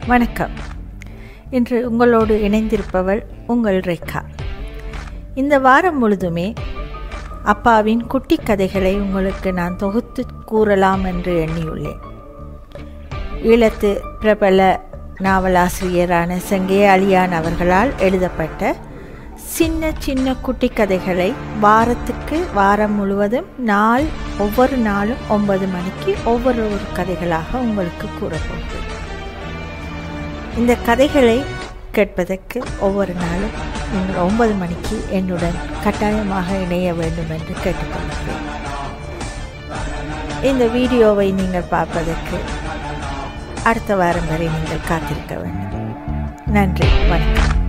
வணக்கம் இன்று உங்களோடு இணைந்திருப்பவள் உங்கள் ரேகா இந்த வாரம் முழுதுமே அப்பாவின் குட்டி கதைகளை உங்களுக்கு நான் தொகுத்து கூறலாம் என்று எண்ணியுள்ளேன் ஈழத்து பிரபல நாவலாசிரியரான செங்கே அலியான் அவர்களால் எழுதப்பட்ட சின்ன சின்ன குட்டி கதைகளை வாரத்துக்கு வாரம் முழுவதும் நாள் ஒவ்வொரு நாளும் ஒன்பது மணிக்கு ஒவ்வொரு ஒரு கதைகளாக உங்களுக்கு கூறப்போகிறேன் இந்த கதைகளை கேட்பதற்கு ஒவ்வொரு நாளும் நீங்கள் ஒன்பது மணிக்கு என்னுடன் கட்டாயமாக இணைய வேண்டும் என்று கேட்டுக்கொள்கிறேன் இந்த வீடியோவை நீங்கள் பார்ப்பதற்கு அடுத்த வாரம் வரை நீங்கள் காத்திருக்க வேண்டும் நன்றி வணக்கம்